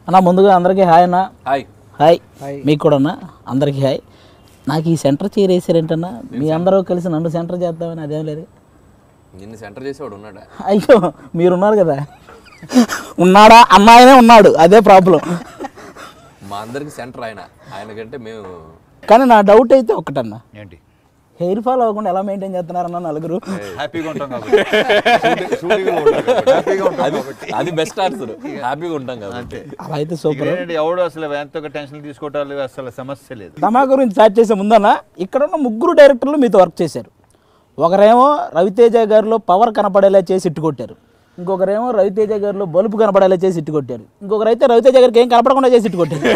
అన్న ముందుగా అందరికీ హాయ్ అన్న హాయ్ హాయ్ మీకు కూడా అన్న అందరికీ హాయ్ నాకు ఈ సెంటర్ చైర్ వేసారేంటన్నా మీ అందరూ కలిసి నన్ను సెంటర్ చేద్దామని అదేం లేదు నిన్ను సెంటర్ చేసేవాడు ఉన్నాడా అయ్యో మీరున్నారు కదా ఉన్నాడా అమ్మాయినే ఉన్నాడు అదే ప్రాబ్లం మా అందరికి సెంటర్ ఆయన ఆయనకంటే మేము కానీ నా డౌట్ అయితే ఒకటన్నా ఏంటి హెయిర్ ఫాల్ అవ్వకుండా ఎలా మెయింటైన్ చేస్తున్నారన్న నలుగురు హ్యాపీగా ఉంటాం కాబట్టి షూటి- షూటింగ్లో ఉంటాం కాబట్టి హ్యాపీగా ఉంటాం అది కాబట్టి అది బెస్ట్ ఆన్సర్ హ్యాపీగా ఉంటాం కాబట్టి అలా అయితే సూపర్ ఏంటంటే ఎవడు అసలు ఎంతో టెన్షన్ తీసుకోవటాలు అసలు సమస్య లేదు ధమా గురించి స్టార్ట్ చేసే ముందన్న ఇక్కడ ఉన్న ముగ్గురు డైరెక్టర్లు మీతో వర్క్ చేశారు ఒకరేమో రవితేజ గారిలో పవర్ కనపడేలా చేసి ఇట్టు కొట్టారు ఇంకొకరేమో రవితేజ గారిలో బలుపు కనపడేలా చేసి ఇట్టు కొట్టారు ఇంకొకరైతే రవితేజ గారికి ఏం కనపడకుండా చేసి ఇట్టు కొట్టారు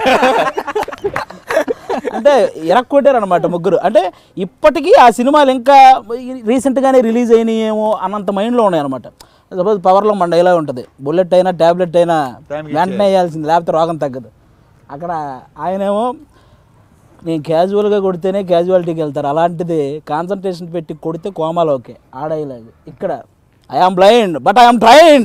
అంటే ఇరక్కొట్టారు అనమాట ముగ్గురు అంటే ఇప్పటికీ ఆ సినిమాలు ఇంకా రీసెంట్గానే రిలీజ్ అయినాయేమో అన్నంత మైండ్లో ఉన్నాయి అనమాట సపోజ్ పవర్లో మన డైలాగ్ ఉంటుంది బుల్లెట్ అయినా ట్యాబ్లెట్ అయినా Time కి వెంటనే వేయాల్సింది లేకపోతే రోగం తగ్గదు అక్కడ ఆయనేమో నేను క్యాజువల్గా కొడితేనే క్యాజువాలిటీకి వెళ్తారు అలాంటిది కాన్సన్ట్రేషన్ పెట్టి కొడితే కోమాలో ఓకే ఆ డైలాగ్ ఇక్కడ I am blind but I am trained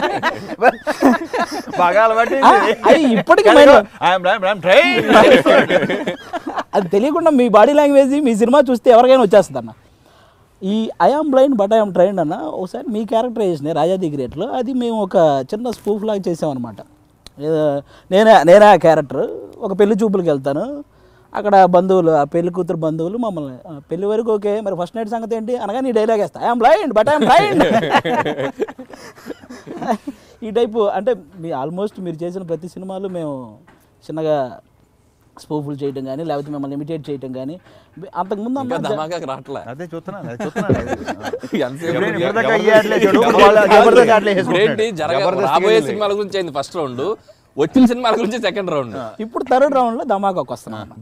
బాగా అలవాటు అది ఇప్పటికీ mind లో- ట్రైన్ అది తెలియకుండా మీ బాడీ లాంగ్వేజ్ మీ సినిమా చూస్తే ఎవరికైనా వచ్చేస్తుంది అన్న ఈ I am blind but I am trained అన్న ఒకసారి మీ క్యారెక్టరైజేషన్ రాజాది గ్రేట్లో అది మేము ఒక చిన్న స్పూఫ్ లాగా చేసామన్నమాట ఏదో నేనే నేనే ఆ క్యారెక్టర్ ఒక పెళ్లి చూపులకు వెళ్తాను అక్కడ బంధువులు ఆ పెళ్లి కూతురు బంధువులు మమ్మల్ని "ఆ, పెళ్లి వరకు ఓకే మరి ఫస్ట్ నైట్ సంగతి ఏంటి అనగా నీ డైలాగ్ వేస్తా I am blind but I am trained ఈ టైపు అంటే మీ ఆల్మోస్ట్ మీరు చేసిన ప్రతి సినిమాలు మేము చిన్నగా స్పూఫుల్ చేయటం కానీ లేకపోతే మిమ్మల్ని ఇమిటేట్ చేయటం కానీ అంతకుముందు ఇంకా అన్న ధమాకాకి రావట్లే అదే చూస్తున్నాను అదే చూస్తున్నాను ఎంతసేపు ఎప్పుడైనా ఎవరు- ఇప్పటిదాకా ఎవరు- ఈ ఆటలే చూడు, ఎవరు- వాళ్ళ జబర్దస్త్ ఆటలే ఇప్పుడు వేసుకుంటున్నాడు. ఏంటి జరగ జబర్దస్త్ రాబోయే గెలిచింది. సినిమాల గురించి అయింది ఫస్ట్ రౌండ్ వచ్చిన సినిమాల గురించి సెకండ్ రౌండ్ ఇప్పుడు థర్డ్ రౌండ్లో ధమాకాకు వస్తున్నాం